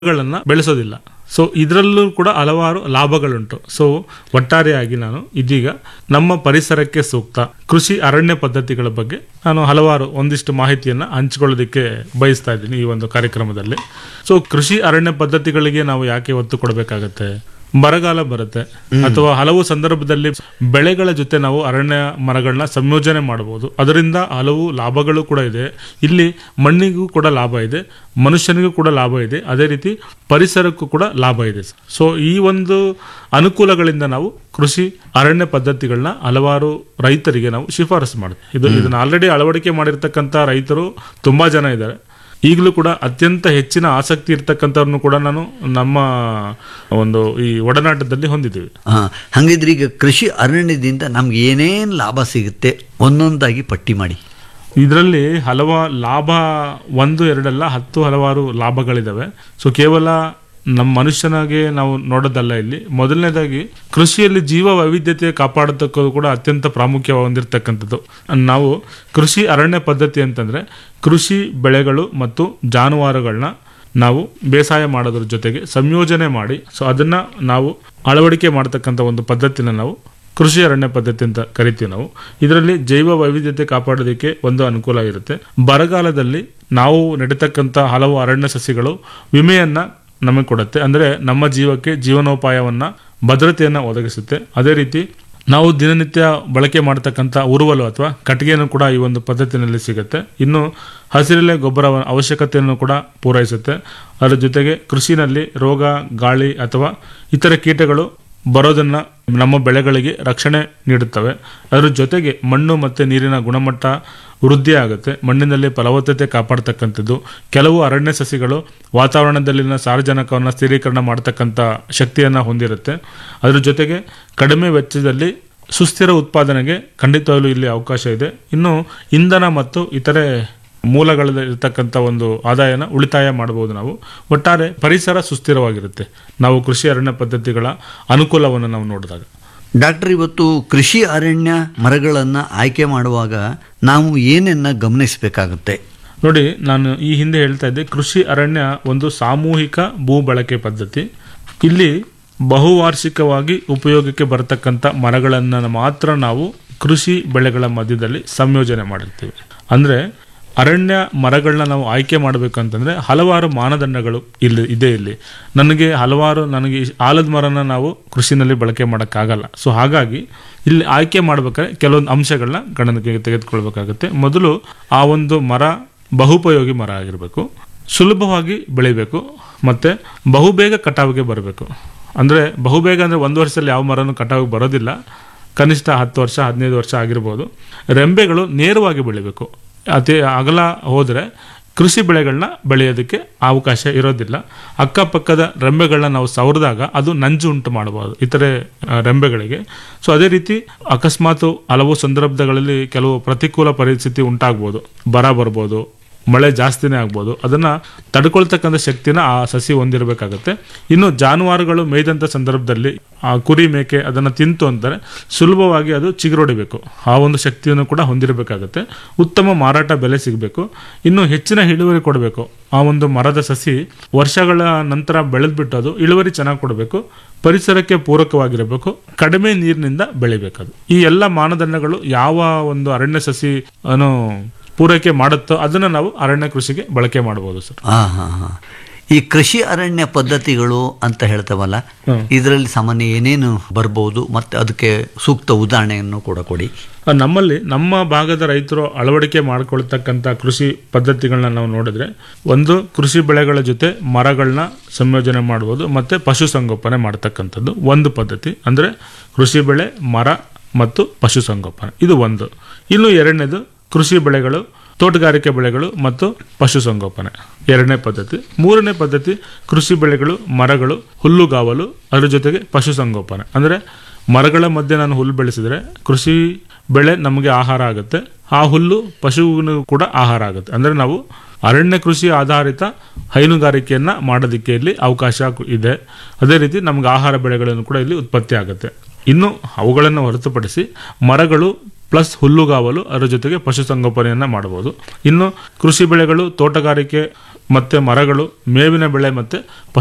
ಗಳನ್ನ ಬೆಳೆಸೋದಿಲ್ಲ ಸೊ ಇದರಲ್ಲೂ ಕೂಡ ಹಲವಾರು ಲಾಭಗಳುಂಟು ಸೊ ಒಟ್ಟಾರೆಯಾಗಿ ನಾನು ಇದೀಗ ನಮ್ಮ ಪರಿಸರಕ್ಕೆ ಸೂಕ್ತ ಕೃಷಿ ಅರಣ್ಯ ಪದ್ಧತಿಗಳ ಬಗ್ಗೆ ನಾನು ಹಲವಾರು ಒಂದಿಷ್ಟು ಮಾಹಿತಿಯನ್ನ ಹಂಚಿಕೊಳ್ಳೋದಕ್ಕೆ ಬಯಸ್ತಾ ಇದ್ದೀನಿ ಈ ಒಂದು ಕಾರ್ಯಕ್ರಮದಲ್ಲಿ ಸೊ ಕೃಷಿ ಅರಣ್ಯ ಪದ್ಧತಿಗಳಿಗೆ ನಾವು ಯಾಕೆ ಒತ್ತು ಕೊಡಬೇಕಾಗತ್ತೆ ಬರಗಾಲ ಬರುತ್ತೆ ಅಥವಾ ಹಲವು ಸಂದರ್ಭದಲ್ಲಿ ಬೆಳೆಗಳ ಜೊತೆ ನಾವು ಅರಣ್ಯ ಮರಗಳನ್ನ ಸಂಯೋಜನೆ ಮಾಡಬಹುದು ಅದರಿಂದ ಹಲವು ಲಾಭಗಳು ಕೂಡ ಇದೆ ಇಲ್ಲಿ ಮಣ್ಣಿಗೂ ಕೂಡ ಲಾಭ ಇದೆ ಮನುಷ್ಯನಿಗೂ ಕೂಡ ಲಾಭ ಇದೆ ಅದೇ ರೀತಿ ಪರಿಸರಕ್ಕೂ ಕೂಡ ಲಾಭ ಇದೆ ಸೊ ಈ ಒಂದು ಅನುಕೂಲಗಳಿಂದ ನಾವು ಕೃಷಿ ಅರಣ್ಯ ಪದ್ಧತಿಗಳನ್ನ ಹಲವಾರು ರೈತರಿಗೆ ನಾವು ಶಿಫಾರಸು ಮಾಡ್ತೀವಿ ಇದು ಇದನ್ನ ಆಲ್ರೆಡಿ ಅಳವಡಿಕೆ ಮಾಡಿರ್ತಕ್ಕಂಥ ರೈತರು ತುಂಬಾ ಜನ ಇದ್ದಾರೆ ಈಗಲೂ ಕೂಡ ಅತ್ಯಂತ ಹೆಚ್ಚಿನ ಆಸಕ್ತಿ ಇರ್ತಕ್ಕಂಥವ್ರನ್ನು ಕೂಡ ನಾನು ನಮ್ಮ ಒಂದು ಈ ಒಡನಾಟದಲ್ಲಿ ಹೊಂದಿದ್ದೀವಿ ಹಾ ಹಂಗಿದ್ರೆ ಈಗ ಕೃಷಿ ಅರಣ್ಯದಿಂದ ನಮ್ಗೆ ಏನೇನು ಲಾಭ ಸಿಗುತ್ತೆ ಒಂದೊಂದಾಗಿ ಪಟ್ಟಿ ಮಾಡಿ ಇದರಲ್ಲಿ ಹಲವ ಲಾಭ ಒಂದು ಎರಡಲ್ಲ ಹತ್ತು ಹಲವಾರು ಲಾಭಗಳಿದಾವೆ ಸೊ ಕೇವಲ ನಮ್ಮ ಮನುಷ್ಯನಾಗೆ ನಾವು ನೋಡೋದಲ್ಲ ಇಲ್ಲಿ ಮೊದಲನೇದಾಗಿ ಕೃಷಿಯಲ್ಲಿ ಜೀವ ವೈವಿಧ್ಯತೆ ಕಾಪಾಡತಕ್ಕದ್ದು ಕೂಡ ಅತ್ಯಂತ ಪ್ರಾಮುಖ್ಯ ಹೊಂದಿರತಕ್ಕಂಥದ್ದು ನಾವು ಕೃಷಿ ಅರಣ್ಯ ಪದ್ಧತಿ ಅಂತಂದ್ರೆ ಕೃಷಿ ಬೆಳೆಗಳು ಮತ್ತು ಜಾನುವಾರುಗಳನ್ನ ನಾವು ಬೇಸಾಯ ಮಾಡೋದ್ರ ಜೊತೆಗೆ ಸಂಯೋಜನೆ ಮಾಡಿ ಸೊ ಅದನ್ನ ನಾವು ಅಳವಡಿಕೆ ಮಾಡ್ತಕ್ಕಂಥ ಒಂದು ಪದ್ಧತಿನ ನಾವು ಕೃಷಿ ಅರಣ್ಯ ಪದ್ಧತಿ ಅಂತ ಕರಿತೀವಿ ನಾವು ಇದರಲ್ಲಿ ಜೈವ ವೈವಿಧ್ಯತೆ ಕಾಪಾಡೋದಕ್ಕೆ ಒಂದು ಅನುಕೂಲ ಇರುತ್ತೆ ಬರಗಾಲದಲ್ಲಿ ನಾವು ನೆಡತಕ್ಕಂಥ ಹಲವು ಅರಣ್ಯ ಸಸ್ಯಗಳು ವಿಮೆಯನ್ನ ನಮಗೆ ಕೊಡುತ್ತೆ ಅಂದ್ರೆ ನಮ್ಮ ಜೀವಕ್ಕೆ ಜೀವನೋಪಾಯವನ್ನ ಭದ್ರತೆಯನ್ನ ಒದಗಿಸುತ್ತೆ ಅದೇ ರೀತಿ ನಾವು ದಿನನಿತ್ಯ ಬಳಕೆ ಮಾಡತಕ್ಕಂಥ ಉರುವಲು ಅಥವಾ ಕಟ್ಟಿಗೆಯನ್ನು ಕೂಡ ಈ ಒಂದು ಪದ್ಧತಿನಲ್ಲಿ ಸಿಗುತ್ತೆ ಇನ್ನು ಹಸಿರೆಲೆ ಗೊಬ್ಬರ ಅವಶ್ಯಕತೆಯನ್ನು ಕೂಡ ಪೂರೈಸುತ್ತೆ ಅದರ ಜೊತೆಗೆ ಕೃಷಿನಲ್ಲಿ ರೋಗ ಗಾಳಿ ಅಥವಾ ಇತರ ಕೀಟಗಳು ಬರೋದನ್ನ ನಮ್ಮ ಬೆಳೆಗಳಿಗೆ ರಕ್ಷಣೆ ನೀಡುತ್ತವೆ ಅದರ ಜೊತೆಗೆ ಮಣ್ಣು ಮತ್ತು ನೀರಿನ ಗುಣಮಟ್ಟ ವೃದ್ಧಿ ಆಗುತ್ತೆ ಮಣ್ಣಿನಲ್ಲಿ ಫಲವತ್ತತೆ ಕಾಪಾಡ್ತಕ್ಕಂಥದ್ದು ಕೆಲವು ಅರಣ್ಯ ಸಸಿಗಳು ವಾತಾವರಣದಲ್ಲಿನ ಸಾರಜನಕವನ್ನು ಸ್ಥಿರೀಕರಣ ಮಾಡ್ತಕ್ಕಂಥ ಶಕ್ತಿಯನ್ನು ಹೊಂದಿರುತ್ತೆ ಅದರ ಜೊತೆಗೆ ಕಡಿಮೆ ವೆಚ್ಚದಲ್ಲಿ ಸುಸ್ಥಿರ ಉತ್ಪಾದನೆಗೆ ಖಂಡಿತವಾಗ್ಲೂ ಇಲ್ಲಿ ಅವಕಾಶ ಇದೆ ಇನ್ನು ಇಂಧನ ಮತ್ತು ಇತರೆ ಮೂಲಗಳಲ್ಲಿ ಇರತಕ್ಕಂಥ ಒಂದು ಆದಾಯನ ಉಳಿತಾಯ ಮಾಡಬಹುದು ನಾವು ಒಟ್ಟಾರೆ ಪರಿಸರ ಸುಸ್ಥಿರವಾಗಿರುತ್ತೆ ನಾವು ಕೃಷಿ ಅರಣ್ಯ ಪದ್ಧತಿಗಳ ಅನುಕೂಲವನ್ನು ನಾವು ನೋಡಿದಾಗ ಡಾಕ್ಟರ್ ಇವತ್ತು ಕೃಷಿ ಅರಣ್ಯ ಮರಗಳನ್ನು ಆಯ್ಕೆ ಮಾಡುವಾಗ ನಾವು ಏನನ್ನ ಗಮನಿಸಬೇಕಾಗುತ್ತೆ ನೋಡಿ ನಾನು ಈ ಹಿಂದೆ ಹೇಳ್ತಾ ಇದ್ದೆ ಕೃಷಿ ಅರಣ್ಯ ಒಂದು ಸಾಮೂಹಿಕ ಭೂ ಬಳಕೆ ಪದ್ಧತಿ ಇಲ್ಲಿ ಬಹುವಾರ್ಷಿಕವಾಗಿ ಉಪಯೋಗಕ್ಕೆ ಬರತಕ್ಕಂಥ ಮರಗಳನ್ನು ಮಾತ್ರ ನಾವು ಕೃಷಿ ಬೆಳೆಗಳ ಮಧ್ಯದಲ್ಲಿ ಸಂಯೋಜನೆ ಮಾಡಿರ್ತೀವಿ ಅಂದರೆ ಅರಣ್ಯ ಮರಗಳನ್ನ ನಾವು ಆಯ್ಕೆ ಮಾಡಬೇಕು ಅಂತಂದ್ರೆ ಹಲವಾರು ಮಾನದಂಡಗಳು ಇಲ್ಲಿ ಇದೆ ಇಲ್ಲಿ ನನಗೆ ಹಲವಾರು ನನಗೆ ಈ ಆಲದ ಮರನ ನಾವು ಕೃಷಿನಲ್ಲಿ ಬಳಕೆ ಮಾಡೋಕ್ಕಾಗಲ್ಲ ಸೊ ಹಾಗಾಗಿ ಇಲ್ಲಿ ಆಯ್ಕೆ ಮಾಡ್ಬೇಕಾದ್ರೆ ಕೆಲವೊಂದು ಅಂಶಗಳನ್ನ ಗಣನೆಗೆ ತೆಗೆದುಕೊಳ್ಬೇಕಾಗುತ್ತೆ ಮೊದಲು ಆ ಒಂದು ಮರ ಬಹುಪಯೋಗಿ ಮರ ಆಗಿರಬೇಕು ಸುಲಭವಾಗಿ ಬೆಳಿಬೇಕು ಮತ್ತೆ ಬಹುಬೇಗ ಕಟಾವಿಗೆ ಬರಬೇಕು ಅಂದ್ರೆ ಬಹುಬೇಗ ಅಂದ್ರೆ ಒಂದು ವರ್ಷದಲ್ಲಿ ಯಾವ ಮರನೂ ಕಟಾವಿಗೆ ಬರೋದಿಲ್ಲ ಕನಿಷ್ಠ ಹತ್ತು ವರ್ಷ ಹದಿನೈದು ವರ್ಷ ಆಗಿರ್ಬೋದು ರೆಂಬೆಗಳು ನೇರವಾಗಿ ಬೆಳಿಬೇಕು ಅತಿ ಅಗಲ ಹೋದರೆ ಕೃಷಿ ಬೆಳೆಗಳನ್ನ ಬೆಳೆಯೋದಕ್ಕೆ ಅವಕಾಶ ಇರೋದಿಲ್ಲ ಅಕ್ಕಪಕ್ಕದ ರೆಂಬೆಗಳನ್ನ ನಾವು ಸವರಿದಾಗ ಅದು ನಂಜು ಉಂಟು ಮಾಡಬಹುದು ಇತರೆ ಆ, ರೆಂಬೆಗಳಿಗೆ ಸೊ ಅದೇ ರೀತಿ ಅಕಸ್ಮಾತ್ ಹಲವು ಸಂದರ್ಭಗಳಲ್ಲಿ ಕೆಲವು ಪ್ರತಿಕೂಲ ಪರಿಸ್ಥಿತಿ ಉಂಟಾಗ್ಬೋದು ಬರ ಬರ್ಬೋದು ಮಳೆ ಜಾಸ್ತಿನೇ ಆಗ್ಬೋದು ಅದನ್ನ ತಡ್ಕೊಳ್ತಕ್ಕಂಥ ಶಕ್ತಿನ ಆ ಸಸಿ ಹೊಂದಿರಬೇಕಾಗತ್ತೆ ಇನ್ನು ಜಾನುವಾರುಗಳು ಮೇಯ್ದಂಥ ಸಂದರ್ಭದಲ್ಲಿ ಆ ಕುರಿ ಮೇಕೆ ಅದನ್ನ ತಿಂತು ಅಂತಾರೆ ಸುಲಭವಾಗಿ ಅದು ಚಿಗುರೊಡಿಬೇಕು ಆ ಒಂದು ಶಕ್ತಿಯನ್ನು ಕೂಡ ಹೊಂದಿರಬೇಕಾಗತ್ತೆ ಉತ್ತಮ ಮಾರಾಟ ಬೆಲೆ ಸಿಗಬೇಕು ಇನ್ನು ಹೆಚ್ಚಿನ ಇಳುವರಿ ಕೊಡಬೇಕು ಆ ಒಂದು ಮರದ ಸಸಿ ವರ್ಷಗಳ ನಂತರ ಬೆಳೆದ್ಬಿಟ್ಟು ಅದು ಇಳುವರಿ ಚೆನ್ನಾಗಿ ಕೊಡಬೇಕು ಪರಿಸರಕ್ಕೆ ಪೂರಕವಾಗಿರಬೇಕು ಕಡಿಮೆ ನೀರಿನಿಂದ ಬೆಳಿಬೇಕದು ಈ ಎಲ್ಲ ಮಾನದಂಡಗಳು ಯಾವ ಒಂದು ಅರಣ್ಯ ಸಸಿ ಅನ್ನು ಪೂರೈಕೆ ಮಾಡುತ್ತೋ ಅದನ್ನ ನಾವು ಅರಣ್ಯ ಕೃಷಿಗೆ ಬಳಕೆ ಮಾಡಬಹುದು ಸರ್ ಹಾಂ ಹಾಂ ಹಾಂ ಈ ಕೃಷಿ ಅರಣ್ಯ ಪದ್ಧತಿಗಳು ಅಂತ ಹೇಳ್ತೇವಲ್ಲ ಹ್ಮ್. ಇದರಲ್ಲಿ ಸಾಮಾನ್ಯ ಏನೇನು ಬರ್ಬೋದು ಮತ್ತು ಅದಕ್ಕೆ ಸೂಕ್ತ ಉದಾಹರಣೆಯನ್ನು ಕೂಡ ಕೊಡಿ ಆ, ನಮ್ಮಲ್ಲಿ ನಮ್ಮ ಭಾಗದ ರೈತರು ಅಳವಡಿಕೆ ಮಾಡ್ಕೊಳ್ತಕ್ಕಂಥ ಕೃಷಿ ಪದ್ಧತಿಗಳನ್ನ ನಾವು ನೋಡಿದ್ರೆ ಒಂದು ಕೃಷಿ ಬೆಳೆಗಳ ಜೊತೆ ಮರಗಳನ್ನ ಸಂಯೋಜನೆ ಮಾಡ್ಬೋದು ಮತ್ತೆ ಪಶುಸಂಗೋಪನೆ ಮಾಡ್ತಕ್ಕಂಥದ್ದು ಒಂದು ಪದ್ಧತಿ ಅಂದ್ರೆ ಕೃಷಿ ಬೆಳೆ ಮರ ಮತ್ತು ಪಶುಸಂಗೋಪನೆ ಇದು ಒಂದು ಇನ್ನು ಎರಡನೇದು ಕೃಷಿ ಬೆಳೆಗಳು ತೋಟಗಾರಿಕೆ ಬೆಳೆಗಳು ಮತ್ತು ಪಶುಸಂಗೋಪನೆ ಎರಡನೇ ಪದ್ಧತಿ ಮೂರನೇ ಪದ್ಧತಿ ಕೃಷಿ ಬೆಳೆಗಳು ಮರಗಳು ಹುಲ್ಲುಗಾವಲು ಅದ್ರ ಜೊತೆಗೆ ಪಶುಸಂಗೋಪನೆ ಅಂದ್ರೆ ಮರಗಳ ಮಧ್ಯೆ ನಾನು ಹುಲ್ಲು ಬೆಳೆಸಿದ್ರೆ ಕೃಷಿ ಬೆಳೆ ನಮಗೆ ಆಹಾರ ಆಗುತ್ತೆ ಆ ಹುಲ್ಲು ಪಶುವಿನ ಕೂಡ ಆಹಾರ ಆಗುತ್ತೆ ಅಂದ್ರೆ ನಾವು ಅರಣ್ಯ ಕೃಷಿ ಆಧಾರಿತ ಹೈನುಗಾರಿಕೆಯನ್ನ ಮಾಡೋದಕ್ಕೆ ಇಲ್ಲಿ ಅವಕಾಶ ಇದೆ ಅದೇ ರೀತಿ ನಮ್ಗೆ ಆಹಾರ ಬೆಳೆಗಳನ್ನು ಕೂಡ ಇಲ್ಲಿ ಉತ್ಪತ್ತಿ ಆಗುತ್ತೆ ಇನ್ನು ಅವುಗಳನ್ನು ಹೊರತುಪಡಿಸಿ ಮರಗಳು ಪ್ಲಸ್ ಹುಲ್ಲುಗಾವಲು ಅದರ ಜೊತೆಗೆ ಪಶುಸಂಗೋಪನೆಯನ್ನ ಮಾಡಬಹುದು ಇನ್ನು ಕೃಷಿ ಬೆಳೆಗಳು ತೋಟಗಾರಿಕೆ ಮತ್ತೆ ಮರಗಳು ಮೇವಿನ ಬೆಳೆ ಮತ್ತೆ